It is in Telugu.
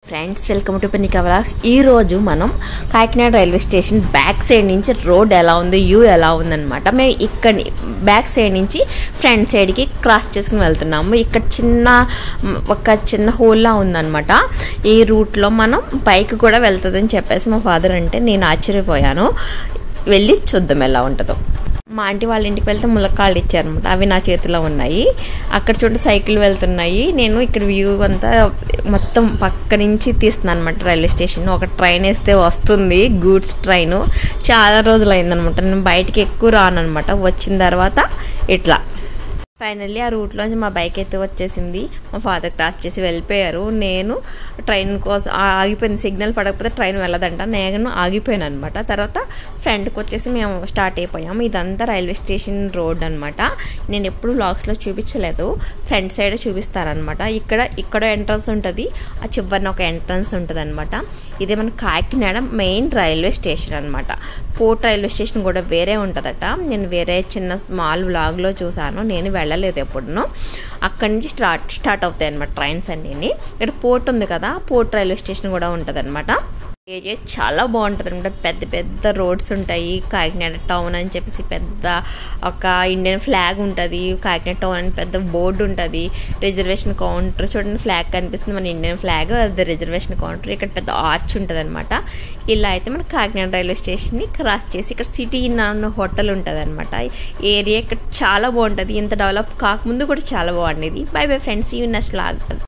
ఫ్రెండ్స్ వెల్కమ్ టు పెన్ని కవలాస్ ఈరోజు మనం Kakinada railway station back side నుంచి రోడ్ ఎలా ఉంది వ్యూ ఎలా ఉందన్నమాట మేము ఇక్కడ బ్యాక్ సైడ్ నుంచి ఫ్రంట్ సైడ్కి క్రాస్ చేసుకుని వెళ్తున్నాము ఇక్కడ చిన్న మ్, ఒక చిన్న హోల్లా ఉందన్నమాట ఈ రూట్లో మనం బైక్ కూడా వెళ్తుందని చెప్పేసి మా ఫాదర్ అంటే నేను ఆశ్చర్యపోయాను వెళ్ళి చూద్దాం ఎలా ఉంటుందో మా ఆంటీ వాళ్ళ ఇంటికి వెళ్తే ములక్కాళ్ళు ఇచ్చారనమాట అవి నా చేతిలో ఉన్నాయి అక్కడ చూడండి సైకిల్ వెళ్తున్నాయి నేను ఇక్కడ వ్యూ అంతా మొత్తం పక్క నుంచి తీస్తున్నాను అనమాట రైల్వే స్టేషన్ ఒక ట్రైన్ వేస్తే వస్తుంది గూడ్స్ ట్రైన్ చాలా రోజులు అయిందనమాట నేను బయటికి ఎక్కువ రానమాట వచ్చిన తర్వాత ఇట్లా ఫైనల్లీ ఆ రూట్లోంచి మా బైక్ అయితే వచ్చేసింది మా ఫాదర్ క్రాస్ చేసి వెళ్ళిపోయారు నేను ట్రైన్ కోసం ఆ- ఆగిపోయింది సిగ్నల్ పడకపోతే ట్రైన్ వెళ్ళదంట నేను ఆగిపోయాను అనమాట తర్వాత ఫ్రంట్కి వచ్చేసి మేము స్టార్ట్ అయిపోయాము ఇదంతా రైల్వే స్టేషన్ రోడ్ అనమాట నేను ఎప్పుడు వ్లాగ్స్లో చూపించలేదు ఫ్రంట్ సైడ్ చూపిస్తారనమాట ఇక్కడ ఇక్కడ ఎంట్రన్స్ ఉంటుంది ఆ చివరిన ఒక ఎంట్రన్స్ ఉంటుంది అనమాట ఇదే మన కాకినాడ మెయిన్ రైల్వే స్టేషన్ అనమాట పోర్ట్ రైల్వే స్టేషన్ కూడా వేరే ఉంటుందట నేను వేరే చిన్న స్మాల్ వ్లాగ్లో చూసాను నేను వెళ్ళలేదు ఎప్పుడునో అక్కడి నుంచి స్టార్ట్ స్టార్ట్ అవుతాయి అనమాట ట్రైన్స్ అన్నీ ఇక్కడ పోర్ట్ ఉంది కదా పోర్ట్ రైల్వే స్టేషన్ కూడా ఉంటుంది ఏరియా చాలా బాగుంటుంది అనమాట పెద్ద పెద్ద రోడ్స్ ఉంటాయి కాకినాడ టౌన్ అని చెప్పేసి పెద్ద ఒక ఇండియన్ ఫ్లాగ్ ఉంటుంది కాకినాడ టౌన్ అని పెద్ద బోర్డు ఉంటుంది రిజర్వేషన్ కౌంటర్ చూడండి ఫ్లాగ్ కనిపిస్తుంది మన ఇండియన్ ఫ్లాగ్ అది రిజర్వేషన్ కౌంటర్ ఇక్కడ పెద్ద ఆర్చ్ ఉంటుంది అనమాట ఇలా అయితే మన కాకినాడ రైల్వే స్టేషన్ని క్రాస్ చేసి ఇక్కడ సిటీ ఇన్ అన్న హోటల్ ఉంటుంది అనమాట ఏరియా ఇక్కడ చాలా బాగుంటుంది ఇంత డెవలప్ కాకముందు కూడా చాలా బాగుండేది బై బై ఫ్రెండ్స్ ఈ నెక్స్ట్ లాగ్